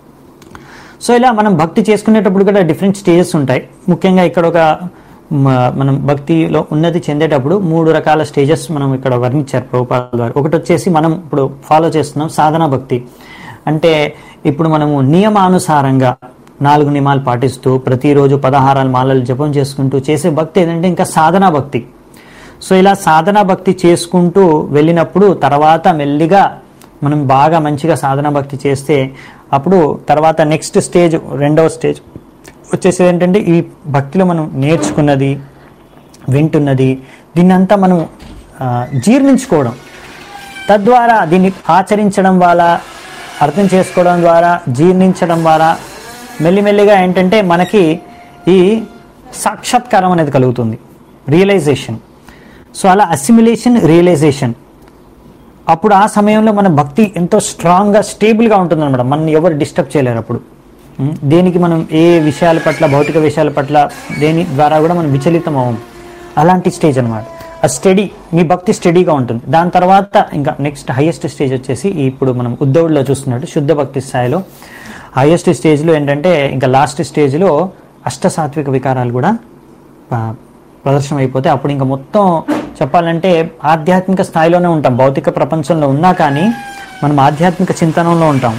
సో ఇలా మనం భక్తి చేసుకునేటప్పుడు కూడా డిఫరెంట్ స్టేజెస్ ఉంటాయి ముఖ్యంగా ఇక్కడ ఒక మ- మనం భక్తిలో ఉన్నతి చెందేటప్పుడు మూడు రకాల స్టేజెస్ మనం ఇక్కడ వర్ణించారు ప్రభుపాద గారు ఒకటి వచ్చేసి మనం ఇప్పుడు ఫాలో చేస్తున్నాం సాధనా భక్తి అంటే ఇప్పుడు మనము నియమానుసారంగా నాలుగు నియమాలు పాటిస్తూ ప్రతిరోజు పదహారాలు మాలలు జపం చేసుకుంటూ చేసే భక్తి ఏంటంటే ఇంకా సాధనా భక్తి సో ఇలా సాధనా భక్తి చేసుకుంటూ వెళ్ళినప్పుడు తర్వాత మెల్లిగా మనం బాగా మంచిగా సాధనా భక్తి చేస్తే అప్పుడు తర్వాత నెక్స్ట్ స్టేజ్ రెండవ స్టేజ్ వచ్చేసి ఏంటంటే ఈ భక్తిలో మనం నేర్చుకున్నది వింటున్నది దీన్నంతా మనం ఆ, జీర్ణించుకోవడం తద్వారా దీన్ని ఆచరించడం వల్ల అర్థం చేసుకోవడం ద్వారా జీర్ణించడం ద్వారా మెల్లిమెల్లిగా ఏంటంటే మనకి ఈ సాక్షాత్కారం అనేది కలుగుతుంది రియలైజేషన్ సో అలా అసిమిలేషన్ రియలైజేషన్ అప్పుడు ఆ సమయంలో మన భక్తి ఎంతో స్ట్రాంగ్గా స్టేబుల్గా ఉంటుంది అనమాట మన ఎవరు డిస్టర్బ్ చేయలేరు అప్పుడు ఉం? దేనికి మనం ఏ విషయాల పట్ల భౌతిక విషయాల పట్ల దేని ద్వారా కూడా మనం విచలితం అవ్వం అలాంటి స్టేజ్ అనమాట ఆ స్టడీ మీ భక్తి స్టడీగా ఉంటుంది దాని తర్వాత ఇంకా నెక్స్ట్ హైయెస్ట్ స్టేజ్ వచ్చేసి ఇప్పుడు మనం ఉద్ధవుడిలో చూస్తున్నట్టు శుద్ధ భక్తి స్థాయిలో హైయెస్ట్ స్టేజ్లో ఏంటంటే ఇంకా లాస్ట్ స్టేజ్లో అష్టసాత్విక వికారాలు కూడా ప- ప్రదర్శన అయిపోతే అప్పుడు ఇంకా మొత్తం చెప్పాలంటే ఆధ్యాత్మిక స్థాయిలోనే ఉంటాం భౌతిక ప్రపంచంలో ఉన్నా కానీ మనం ఆధ్యాత్మిక చింతనంలో ఉంటాం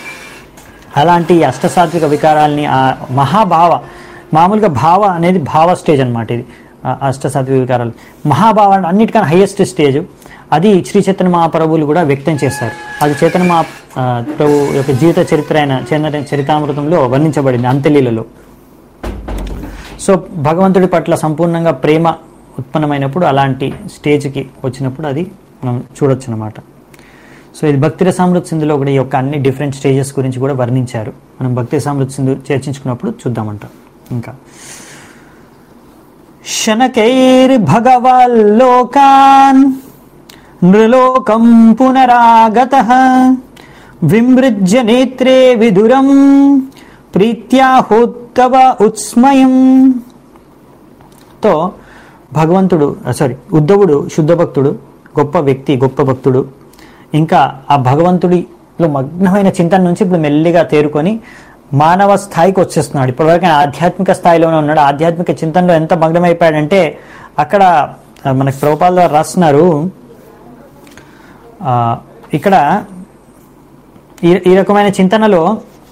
అలాంటి ఈ అష్టసాత్విక వికారాల్ని ఆ మహాభావ మామూలుగా భావ అనేది భావ స్టేజ్ అనమాట ఇది ఆ అష్టసాత్విక వికారాలు మహాభావ అంటే అన్నిటికన్నా హైయెస్ట్ స్టేజ్ అది శ్రీ చైతన్య మహాప్రభువులు కూడా వ్యక్తం చేశారు అది చైతన్య మహా ఆ, ప్రభు యొక్క జీవిత చరిత్ర అయిన చైతన్య చరితామృతంలో వర్ణించబడింది అంత్యలీలలో సో భగవంతుడి పట్ల సంపూర్ణంగా ప్రేమ ఉత్పన్నమైనప్పుడు అలాంటి స్టేజ్కి వచ్చినప్పుడు అది మనం చూడొచ్చు అనమాట సో ఇది భక్తి రసామృత్ సింధులో కూడా ఈ యొక్క అన్ని డిఫరెంట్ స్టేజెస్ గురించి కూడా వర్ణించారు మనం భక్తి రసామృత్ సింధు చర్చించుకున్నప్పుడు చూద్దామంట ఇంకా శనకైర్భగవల్లోకాన్ నృలోకం పునరాగత విమృజ్య నేత్రే విదురం ప్రీత్యాహోత్తవ ఉత్స్మయం తో భగవంతుడు సారీ ఉద్ధవుడు శుద్ధ భక్తుడు గొప్ప వ్యక్తి గొప్ప భక్తుడు ఇంకా ఆ భగవంతుడిలో మగ్నమైన చింతన నుంచి ఇప్పుడు మెల్లిగా తేరుకొని మానవ స్థాయికి వచ్చేస్తున్నాడు ఇప్పటివరకు ఆయన ఆధ్యాత్మిక స్థాయిలోనే ఉన్నాడు ఆధ్యాత్మిక చింతనలో ఎంత మగ్నమైపోయాడంటే అక్కడ ఆ, మనకి ప్రభుపాల ద్వారా రాస్తున్నారు ఆ, ఇక్కడ ఈ ఈ రకమైన చింతనలో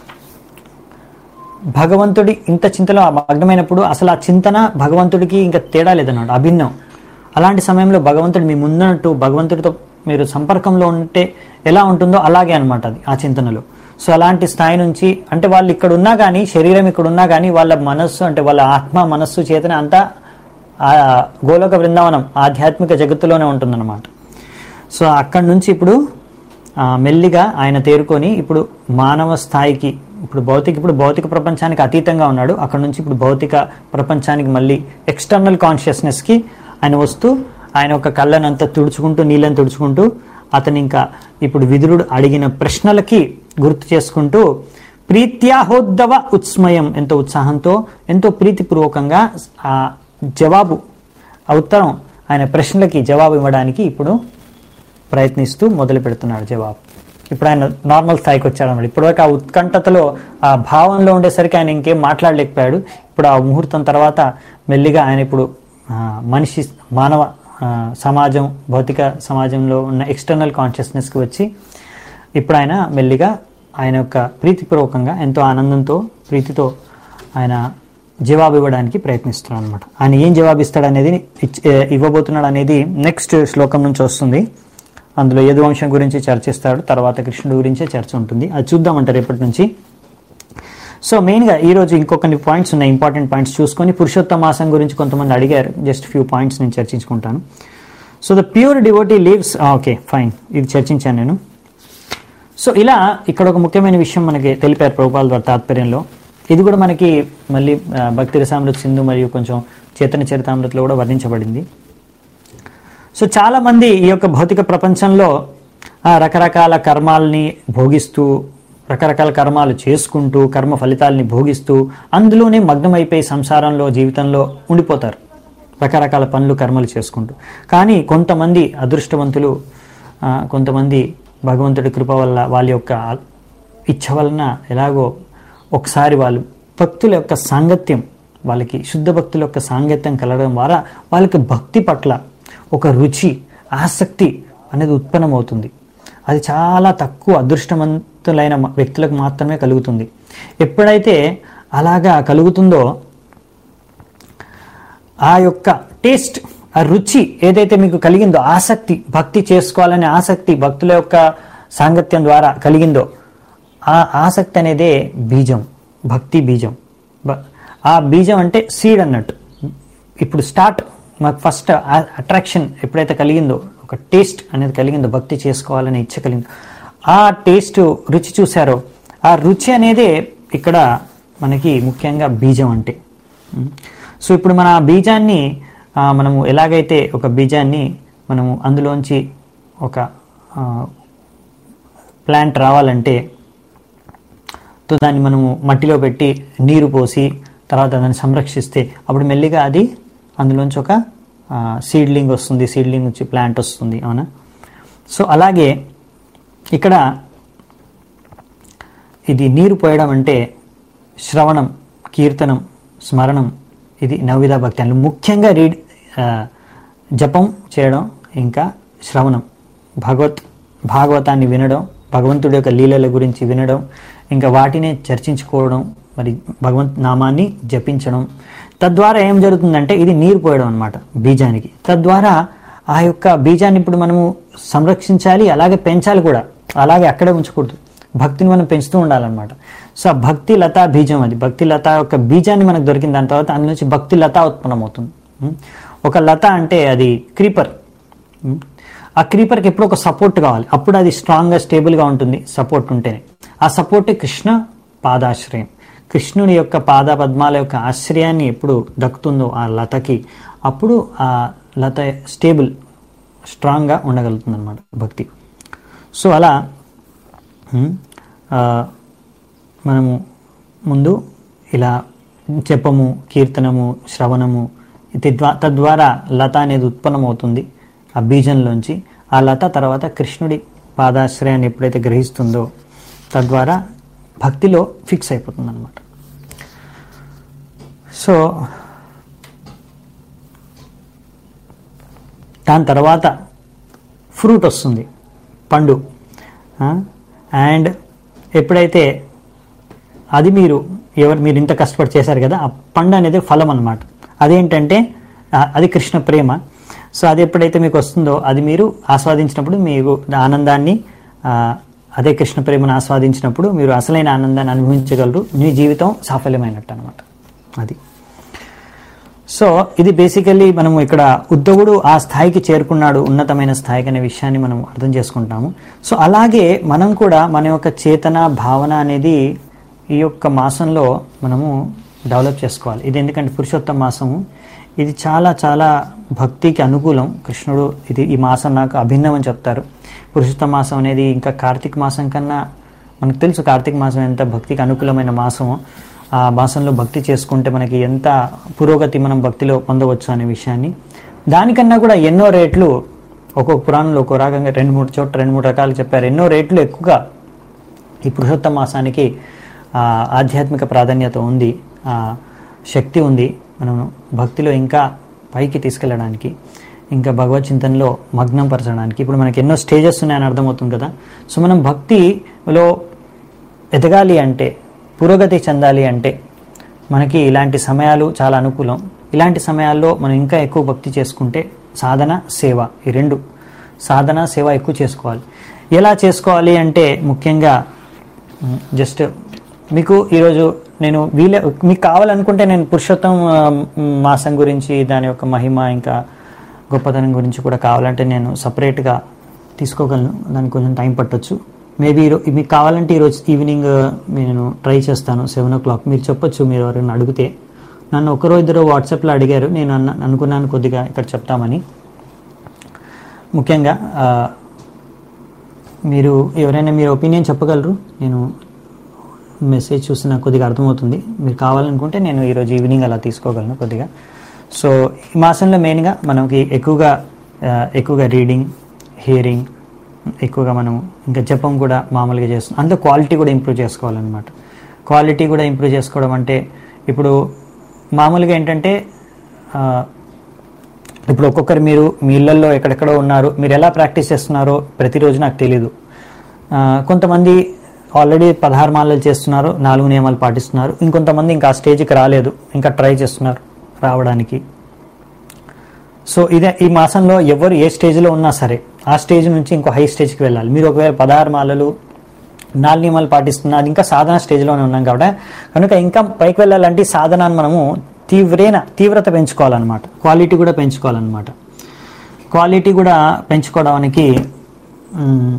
భగవంతుడి ఇంత చింతలో మగ్నమైనప్పుడు అసలు ఆ చింతన భగవంతుడికి ఇంకా తేడా లేదన్నమాట అభిన్నం అలాంటి సమయంలో భగవంతుడు మీ ముందున్నట్టు భగవంతుడితో మీరు సంపర్కంలో ఉంటే ఎలా ఉంటుందో అలాగే అనమాట అది ఆ చింతనలో సో అలాంటి స్థాయి నుంచి అంటే వాళ్ళు ఇక్కడ ఉన్నా కానీ శరీరం ఇక్కడ ఉన్నా కానీ వాళ్ళ మనస్సు అంటే వాళ్ళ ఆత్మ మనస్సు చేతన అంతా ఆ గోలోక బృందావనం ఆధ్యాత్మిక జగత్తులోనే ఉంటుందన్నమాట సో అక్కడి నుంచి ఇప్పుడు ఆ, మెల్లిగా ఆయన తేరుకొని ఇప్పుడు మానవ స్థాయికి ఇప్పుడు భౌతిక ఇప్పుడు భౌతిక ప్రపంచానికి అతీతంగా ఉన్నాడు అక్కడ నుంచి ఇప్పుడు భౌతిక ప్రపంచానికి మళ్ళీ ఎక్స్టర్నల్ కాన్షియస్నెస్కి ఆయన వస్తూ ఆయన ఒక కళ్ళనంతా తుడుచుకుంటూ నీళ్ళని తుడుచుకుంటూ అతను ఇంకా ఇప్పుడు విదురుడు అడిగిన ప్రశ్నలకి గుర్తు చేసుకుంటూ ప్రీత్యాహోద్దవ ఉత్స్మయం ఎంతో ఉత్సాహంతో ఎంతో ప్రీతిపూర్వకంగా ఆ జవాబు ఆ ఉత్తరం ఆయన ప్రశ్నలకి జవాబు ఇవ్వడానికి ఇప్పుడు ప్రయత్నిస్తూ మొదలు పెడుతున్నాడు జవాబు ఇప్పుడు ఆయన నార్మల్ స్థాయికి వచ్చాడు అన్నమాట ఇప్పటివరకు ఆ ఉత్కంఠతలో ఆ భావంలో ఉండేసరికి ఆయన ఇంకేం మాట్లాడలేకపోయాడు ఇప్పుడు ఆ ముహూర్తం తర్వాత మెల్లిగా ఆయన ఇప్పుడు ఆ, మనిషి మానవ ఆ, సమాజం భౌతిక సమాజంలో ఉన్న ఎక్స్టర్నల్ కాన్షియస్నెస్కి వచ్చి ఇప్పుడు ఆయన మెల్లిగా ఆయన యొక్క ప్రీతిపూర్వకంగా ఎంతో ఆనందంతో ప్రీతితో ఆయన జవాబు ఇవ్వడానికి ప్రయత్నిస్తున్నాడు అనమాట ఆయన ఏం జవాబు ఇస్తాడు అనేది ఇచ్- ఏ, ఇవ్వబోతున్నాడు అనేది నెక్స్ట్ శ్లోకం నుంచి వస్తుంది అందులో యదువంశం గురించి చర్చిస్తాడు తర్వాత కృష్ణుడి గురించే చర్చ ఉంటుంది అది చూద్దామంటారు రేపటి నుంచి సో మెయిన్గా ఈరోజు ఇంకొన్ని పాయింట్స్ ఉన్నాయి ఇంపార్టెంట్ పాయింట్స్ చూసుకొని పురుషోత్తమ మాసం గురించి కొంతమంది అడిగారు జస్ట్ ఫ్యూ పాయింట్స్ నేను చర్చించుకుంటాను so the pure devotee leaves okay fine ఇది చర్చించాను నేను సో ఇలా ఇక్కడ ఒక ముఖ్యమైన విషయం మనకి తెలిపారు ప్రభుపాల ద్వారా తాత్పర్యంలో ఇది కూడా మనకి మళ్ళీ ఆ, భక్తి రసామృత సింధు మరియు కొంచెం చేతన చరితామృతలో కూడా వర్ణించబడింది సో చాలా మంది ఈ యొక్క భౌతిక ప్రపంచంలో ఆ, రకరకాల కర్మాలని భోగిస్తూ రకరకాల కర్మాలు చేసుకుంటూ కర్మ ఫలితాలని భోగిస్తూ అందులోనే మగ్నమైపోయి సంసారంలో జీవితంలో ఉండిపోతారు రకరకాల పనులు కర్మలు చేసుకుంటూ కానీ కొంతమంది అదృష్టవంతులు ఆ, కొంతమంది భగవంతుడి కృప వల్ల వాళ్ళ యొక్క ఇచ్చ వలన ఎలాగో ఒకసారి వాళ్ళు భక్తుల యొక్క సాంగత్యం వాళ్ళకి శుద్ధ భక్తుల యొక్క సాంగత్యం కలగడం ద్వారా వాళ్ళకి భక్తి పట్ల ఒక రుచి ఆసక్తి అనేది ఉత్పన్నమవుతుంది అది చాలా తక్కువ అదృష్టవంతులైన మ- వ్యక్తులకు మాత్రమే కలుగుతుంది ఎప్పుడైతే అలాగా కలుగుతుందో ఆ యొక్క టేస్ట్ ఆ రుచి ఏదైతే మీకు కలిగిందో ఆసక్తి భక్తి చేసుకోవాలనే ఆసక్తి భక్తుల యొక్క సాంగత్యం ద్వారా కలిగిందో ఆ ఆసక్తి అనేదే బీజం భక్తి బీజం బ- ఆ బీజం అంటే సీడ్ అన్నట్టు ఇప్పుడు స్టార్ట్ మాకు ఫస్ట్ అట్రాక్షన్ ఎప్పుడైతే కలిగిందో ఒక టేస్ట్ అనేది కలిగిందో భక్తి చేసుకోవాలనే ఇచ్చ కలిగిందో ఆ టేస్ట్ రుచి చూసారో ఆ రుచి అనేదే ఇక్కడ మనకి ముఖ్యంగా బీజం అంటే ఉమ్. సో ఇప్పుడు మన ఆ బీజాన్ని ఆ, మనము ఎలాగైతే ఒక బీజాన్ని మనము అందులోంచి ఒక ఆ, ప్లాంట్ రావాలంటే తో దాన్ని మనము మట్టిలో పెట్టి నీరు పోసి తర్వాత దాన్ని సంరక్షిస్తే అప్పుడు మెల్లిగా అది అందులోంచి ఒక సీడ్లింగ్ వస్తుంది సీడ్లింగ్ నుంచి ప్లాంట్ వస్తుంది అవునా సో అలాగే ఇక్కడ ఇది నీరు పోయడం అంటే శ్రవణం కీర్తనం స్మరణం ఇది నవవిధ భక్తి అంటే ముఖ్యంగా రీడ్ ఆ, జపం చేయడం ఇంకా శ్రవణం భగవత్ భాగవతాన్ని వినడం భగవంతుడి యొక్క లీలల గురించి వినడం ఇంకా వాటినే చర్చించుకోవడం మరి భగవంత్ నామాన్ని జపించడం తద్వారా ఏం జరుగుతుందంటే ఇది నీరు పోయడం అనమాట బీజానికి తద్వారా ఆ యొక్క బీజాన్ని ఇప్పుడు మనము సంరక్షించాలి అలాగే పెంచాలి కూడా అలాగే అక్కడే ఉంచకూడదు భక్తిని మనం పెంచుతూ ఉండాలన్నమాట సో ఆ భక్తి లతా బీజం అది భక్తి లత యొక్క బీజాన్ని మనకు దొరికిన దాని తర్వాత అందులో నుంచి భక్తి లత ఉత్పన్నమవుతుంది ఉం? ఒక లత అంటే అది క్రీపర్ ఉం? ఆ క్రీపర్కి ఎప్పుడు ఒక సపోర్ట్ కావాలి అప్పుడు అది స్ట్రాంగ్గా స్టేబుల్గా ఉంటుంది సపోర్ట్ ఉంటేనే ఆ సపోర్టే కృష్ణ పాదాశ్రయం కృష్ణుని యొక్క పాద పద్మాల యొక్క ఆశ్రయాన్ని ఎప్పుడు దక్కుతుందో ఆ లతకి అప్పుడు ఆ లత స్టేబుల్ స్ట్రాంగ్గా ఉండగలుగుతుంది అనమాట భక్తి సో అలా ఉమ్, ఆ, మనము ముందు ఇలా జపము కీర్తనము శ్రవణము తద్వా తద్వారా లత అనేది ఉత్పన్నమవుతుంది ఆ బీజంలోంచి ఆ లత తర్వాత కృష్ణుడి పాదాశ్రయాన్ని ఎప్పుడైతే గ్రహిస్తుందో తద్వారా భక్తిలో ఫిక్స్ అయిపోతుంది అనమాట సో దాని తర్వాత ఫ్రూట్ వస్తుంది పండు అండ్ ఎప్పుడైతే అది మీరు ఎవరు మీరు ఇంత కష్టపడి చేశారు కదా ఆ పండు అనేది ఫలం అన్నమాట అదేంటంటే ఆ, అది కృష్ణ ప్రేమ సో అది ఎప్పుడైతే మీకు వస్తుందో అది మీరు ఆస్వాదించినప్పుడు మీరు ఆనందాన్ని ఆ, అదే కృష్ణ ప్రేమను ఆస్వాదించినప్పుడు మీరు అసలైన ఆనందాన్ని అనుభవించగలరు మీ జీవితం సాఫల్యమైనట్టు అనమాట అది సో ఇది బేసికల్లీ మనం ఇక్కడ ఉద్ధవుడు ఆ స్థాయికి చేరుకున్నాడు ఉన్నతమైన స్థాయికి అనే విషయాన్ని మనం అర్థం చేసుకుంటాము సో అలాగే మనం కూడా మన యొక్క చేతన భావన అనేది ఈ యొక్క మాసంలో మనము డెవలప్ చేసుకోవాలి ఇది ఎందుకంటే పురుషోత్తమ మాసము ఇది చాలా చాలా భక్తికి అనుకూలం కృష్ణుడు ఇది ఈ మాసం నాకు అభిన్నం అని చెప్తారు పురుషోత్తమ మాసం అనేది ఇంకా కార్తీక మాసం కన్నా మనకు తెలుసు కార్తీక మాసం ఎంత భక్తికి అనుకూలమైన మాసమో ఆ మాసంలో భక్తి చేసుకుంటే మనకి ఎంత పురోగతి మనం భక్తిలో పొందవచ్చు అనే విషయాన్ని దానికన్నా కూడా ఎన్నో రేట్లు ఒక్కొక్క పురాణంలో ఒక్కో రకంగా రెండు మూడు చోట్ల రెండు మూడు రకాలు చెప్పారు ఎన్నో రేట్లు ఎక్కువగా ఈ పురుషోత్తమ మాసానికి ఆ, ఆధ్యాత్మిక ప్రాధాన్యత ఉంది ఆ, శక్తి ఉంది మనం భక్తిలో ఇంకా పైకి తీసుకెళ్ళడానికి ఇంకా భగవత్ చింతనలో మగ్నం పరచడానికి ఇప్పుడు మనకి ఎన్నో స్టేజెస్ ఉన్నాయని అర్థమవుతుంది కదా సో మనం భక్తిలో ఎదగాలి అంటే పురోగతి చెందాలి అంటే మనకి ఇలాంటి సమయాలు చాలా అనుకూలం ఇలాంటి సమయాల్లో మనం ఇంకా ఎక్కువ భక్తి చేసుకుంటే సాధన సేవ ఈ రెండు సాధన సేవ ఎక్కువ చేసుకోవాలి ఎలా చేసుకోవాలి అంటే ముఖ్యంగా మ్, జస్ట్ మీకు ఈరోజు నేను వీలే మీకు కావాలనుకుంటే నేను పురుషోత్తం ఆ, మ్, మాసం గురించి దాని యొక్క మహిమ ఇంకా గొప్పతనం గురించి కూడా కావాలంటే నేను సపరేట్గా తీసుకోగలను దానికి కొంచెం టైం పట్టొచ్చు మేబీ మీకు కావాలంటే ఈరోజు ఈవినింగ్ ఆ, నేను ట్రై చేస్తాను సెవెన్ ఓ క్లాక్ మీరు చెప్పొచ్చు మీరు ఎవరైనా అడిగితే నన్ను ఒకరో ఇద్దరు వాట్సాప్లో అడిగారు నేను అన్న అనుకున్నాను కొద్దిగా ఇక్కడ చెప్తామని ముఖ్యంగా ఆ, మీరు ఎవరైనా మీరు ఒపీనియన్ చెప్పగలరు నేను మెసేజ్ చూసి నాకు కొద్దిగా అర్థమవుతుంది మీరు కావాలనుకుంటే నేను ఈరోజు ఈవినింగ్ అలా తీసుకోగలను కొద్దిగా సో ఈ మాసంలో మెయిన్గా మనకి ఎక్కువగా ఆ, ఎక్కువగా రీడింగ్ హియరింగ్ ఎక్కువగా మనం ఇంకా జపం కూడా మామూలుగా చేస్తున్నాం అంత క్వాలిటీ కూడా ఇంప్రూవ్ చేసుకోవాలన్నమాట క్వాలిటీ కూడా ఇంప్రూవ్ చేసుకోవడం అంటే ఇప్పుడు మామూలుగా ఏంటంటే ఆ, ఇప్పుడు ఒక్కొక్కరు మీరు మీ ఇళ్లలో ఎక్కడెక్కడో ఉన్నారు మీరు ఎలా ప్రాక్టీస్ చేస్తున్నారో ప్రతిరోజు నాకు తెలీదు ఆ, కొంతమంది ఆల్రెడీ పదహారు మాలలు చేస్తున్నారు నాలుగు నియమాలు పాటిస్తున్నారు ఇంకొంతమంది ఇంకా ఆ స్టేజ్కి రాలేదు ఇంకా ట్రై చేస్తున్నారు రావడానికి సో ఇదే ఈ మాసంలో ఎవరు ఏ స్టేజ్లో ఉన్నా సరే ఆ స్టేజ్ నుంచి ఇంకో హై స్టేజ్కి వెళ్ళాలి మీరు ఒకవేళ పదహారు మాలలు నాలుగు నియమాలు పాటిస్తున్నా అది ఇంకా సాధన స్టేజ్లోనే ఉన్నాం కాబట్టి కనుక ఇంకా పైకి వెళ్ళాలంటే ఈ సాధనాన్ని మనము తీవ్రైన తీవ్రత పెంచుకోవాలన్నమాట క్వాలిటీ కూడా పెంచుకోవాలన్నమాట క్వాలిటీ కూడా పెంచుకోవడానికి మ్,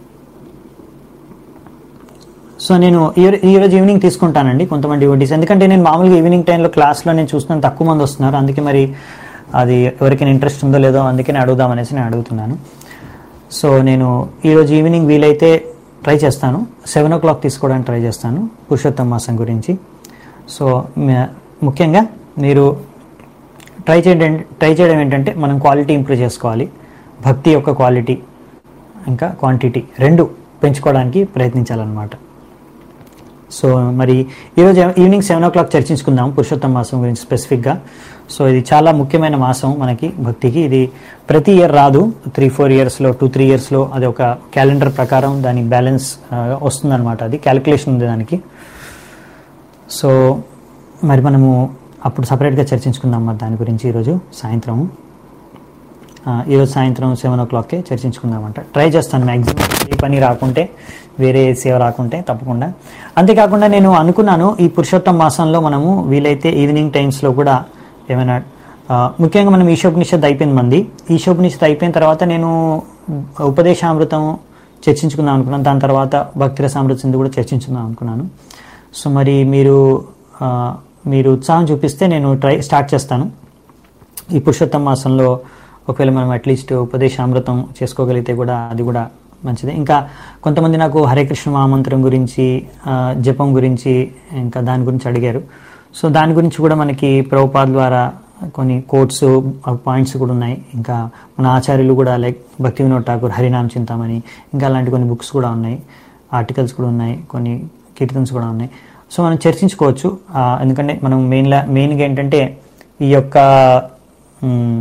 సో నేను ఈ- ఈ రోజు ఈవినింగ్ తీసుకుంటానండి కొంతమంది డివోటీస్ ఎందుకంటే నేను మామూలుగా ఈవినింగ్ టైంలో క్లాస్లో నేను చూస్తున్నాను తక్కువ మంది వస్తున్నారు అందుకే మరి అది ఎవరికైనా ఇంట్రెస్ట్ ఉందో లేదో అందుకే నేను అడుగుదామనేసి నేను అడుగుతున్నాను సో నేను ఈరోజు ఈవినింగ్ వీలైతే ట్రై చేస్తాను సెవెన్ ఓ క్లాక్ తీసుకోవడానికి ట్రై చేస్తాను పురుషోత్తమ మాసం గురించి సో మ- ముఖ్యంగా మీరు ట్రై చేయడం ట్రై చేయడం ఏంటంటే మనం క్వాలిటీ ఇంప్రూవ్ చేసుకోవాలి భక్తి యొక్క క్వాలిటీ ఇంకా క్వాంటిటీ రెండు పెంచుకోవడానికి ప్రయత్నించాలన్నమాట సో మరి ఈరోజు ఈవినింగ్ సెవెన్ ఓ క్లాక్ చర్చించుకుందాం పురుషోత్తమ మాసం గురించి స్పెసిఫిక్గా సో ఇది చాలా ముఖ్యమైన మాసం మనకి భక్తికి ఇది ప్రతి ఇయర్ రాదు త్రీ ఫోర్ ఇయర్స్లో టూ త్రీ ఇయర్స్లో అది ఒక క్యాలెండర్ ప్రకారం దాని బ్యాలెన్స్ వస్తుందన్నమాట అది క్యాలిక్యులేషన్ ఉంది దానికి సో మరి మనము అప్పుడు సపరేట్గా చర్చించుకుందాం మరి దాని గురించి ఈరోజు సాయంత్రం ఆ, ఈరోజు సాయంత్రం సెవెన్ ఓ క్లాక్కే చర్చించుకుందామంట ట్రై చేస్తాను మ్యాక్సిమం ఏ పని రాకుంటే వేరే సేవ రాకుంటే తప్పకుండా అంతేకాకుండా నేను అనుకున్నాను ఈ పురుషోత్తమ మాసంలో మనము వీలైతే ఈవినింగ్ టైమ్స్లో కూడా ఏమైనా ఆ, ముఖ్యంగా మనం ఈశోపనిషత్ అయిపోయింది మంది ఈశోపనిషత్ అయిపోయిన తర్వాత నేను ఉపదేశామృతం చర్చించుకుందాం అనుకున్నాను దాని తర్వాత భక్తిర సామృత సింధు కూడా చర్చించుకుందాం అనుకున్నాను సో మరి మీరు ఆ, మీరు ఉత్సాహం చూపిస్తే నేను ట్రై స్టార్ట్ చేస్తాను ఈ పురుషోత్తమ మాసంలో ఒకవేళ మనం అట్లీస్ట్ ఉపదేశామృతం చేసుకోగలిగితే కూడా అది కూడా మంచిదే ఇంకా కొంతమంది నాకు హరే కృష్ణ మహామంత్రం గురించి ఆ, జపం గురించి ఇంకా దాని గురించి అడిగారు సో దాని గురించి కూడా మనకి ప్రభుపాద్ ద్వారా కొన్ని కోట్స్ పాయింట్స్ కూడా ఉన్నాయి ఇంకా మన ఆచార్యులు కూడా లైక్ భక్తి వినోద్ ఠాకూర్ హరినామ్ చింతామణి ఇంకా అలాంటి కొన్ని బుక్స్ కూడా ఉన్నాయి ఆర్టికల్స్ కూడా ఉన్నాయి కొన్ని కీర్తన్స్ కూడా ఉన్నాయి సో మనం చర్చించుకోవచ్చు ఆ, ఎందుకంటే మనం మెయిన్లా మెయిన్గా ఏంటంటే ఈ యొక్క మ్,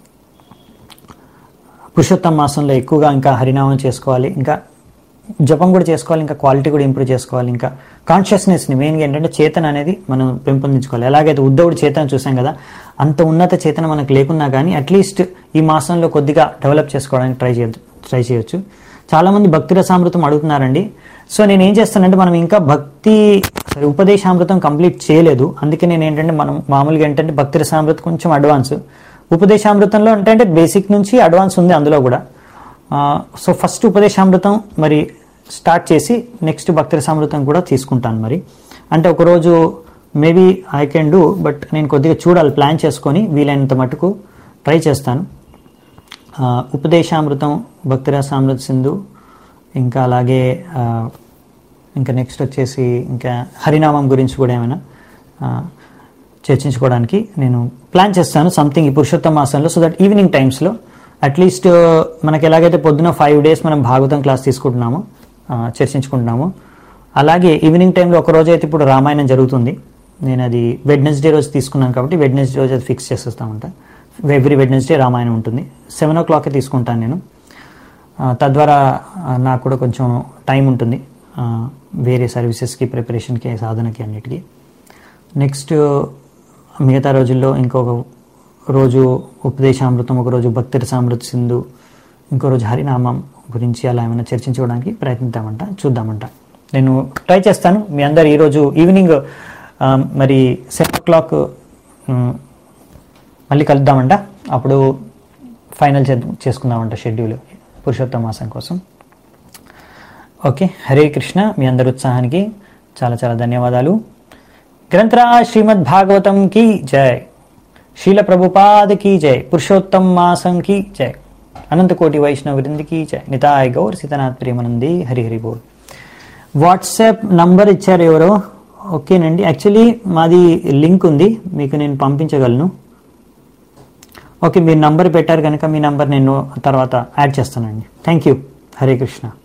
పురుషోత్తమ మాసంలో ఎక్కువగా ఇంకా హరినామం చేసుకోవాలి ఇంకా జపం కూడా చేసుకోవాలి ఇంకా క్వాలిటీ కూడా ఇంప్రూవ్ చేసుకోవాలి ఇంకా కాన్షియస్నెస్ని మెయిన్గా ఏంటంటే చేతన అనేది మనం పెంపొందించుకోవాలి ఎలాగైతే ఉద్ధవుడు చేతన చూసాం కదా అంత ఉన్నత చేతన మనకు లేకున్నా కానీ అట్లీస్ట్ ఈ మాసంలో కొద్దిగా డెవలప్ చేసుకోవడానికి ట్రై చేయ ట్రై చేయొచ్చు చాలామంది భక్తి రసామృతం అడుగుతున్నారండి సో నేను ఏం చేస్తానంటే మనం ఇంకా భక్తి సారీ ఉపదేశామృతం కంప్లీట్ చేయలేదు అందుకే నేను ఏంటంటే మనం మామూలుగా ఏంటంటే భక్తి రసామృతం కొంచెం అడ్వాన్స్ ఉపదేశామృతంలో అంటే అంటే బేసిక్ నుంచి అడ్వాన్స్ ఉంది అందులో కూడా ఆ, సో ఫస్ట్ ఉపదేశామృతం మరి స్టార్ట్ చేసి నెక్స్ట్ భక్తి రసామృతం కూడా తీసుకుంటాను మరి అంటే ఒకరోజు maybe I can do but నేను కొద్దిగా చూడాలి ప్లాన్ చేసుకొని వీలైనంత మటుకు ట్రై చేస్తాను ఆ, ఉపదేశామృతం భక్తిరసామృత సింధు ఇంకా అలాగే ఆ, ఇంకా నెక్స్ట్ వచ్చేసి ఇంకా హరినామం గురించి కూడా ఏమైనా ఆ, చర్చించుకోవడానికి నేను ప్లాన్ చేస్తాను సంథింగ్ ఈ పురుషోత్తమ మాసంలో సో దట్ ఈవినింగ్ టైమ్స్లో అట్లీస్ట్ మనకి ఎలాగైతే పొద్దున ఫైవ్ డేస్ మనం భాగవతం క్లాస్ తీసుకుంటున్నామో ఆ, చర్చించుకుంటున్నామో అలాగే ఈవినింగ్ టైంలో ఒక రోజు అయితే ఇప్పుడు రామాయణం జరుగుతుంది నేను అది వెడ్నెస్డే రోజు తీసుకున్నాను కాబట్టి వెడ్నెస్డే రోజు అది ఫిక్స్ చేసేస్తామంట ఎవ్రీ వెడ్నెస్డే రామాయణం ఉంటుంది సెవెన్ ఓ క్లాక్కి తీసుకుంటాను నేను ఆ, తద్వారా ఆ, నాకు కూడా కొంచెం టైం ఉంటుంది ఆ, వేరే సర్వీసెస్కి ప్రిపరేషన్కి సాధనకి అన్నిటికీ నెక్స్ట్ మిగతా రోజుల్లో ఇంకొక రోజు ఉపదేశామృతం ఒక రోజు భక్తి సామృత్ సింధు ఇంకో రోజు హరినామం గురించి అలా ఏమైనా చర్చించుకోవడానికి ప్రయత్నిద్దామంట చూద్దామంట నేను ట్రై చేస్తాను మీ అందరు ఈరోజు ఈవినింగ్ ఆ, మరి సెవెన్ ఓ క్లాక్ ఉమ్, మళ్ళీ కలుద్దామంట అప్పుడు ఫైనల్ చే చేసుకుందామంట షెడ్యూల్ పురుషోత్తమ మాసం కోసం ఓకే హరే కృష్ణ మీ అందరి ఉత్సాహానికి చాలా చాలా ధన్యవాదాలు గ్రంథరాజ్ శ్రీమద్ భాగవతం की जय शील प्रभुपाद की जय पुरुषोत्तम मासं की जय అనంత కోటి వైష్ణవ వృంది की जय నితాయ్ గౌర్ సీతనాథ్ ప్రేమనంది హరి హరి బోల్ వాట్సాప్ నంబర్ ఇచ్చారు ఎవరో ఓకేనండి యాక్చువల్లీ మాది లింక్ ఉంది మీకు నేను పంపించగలను ఓకే మీరు నంబర్ పెట్టారు కనుక మీ నంబర్ నేను తర్వాత యాడ్ చేస్తానండి థ్యాంక్ యూ హరే కృష్ణ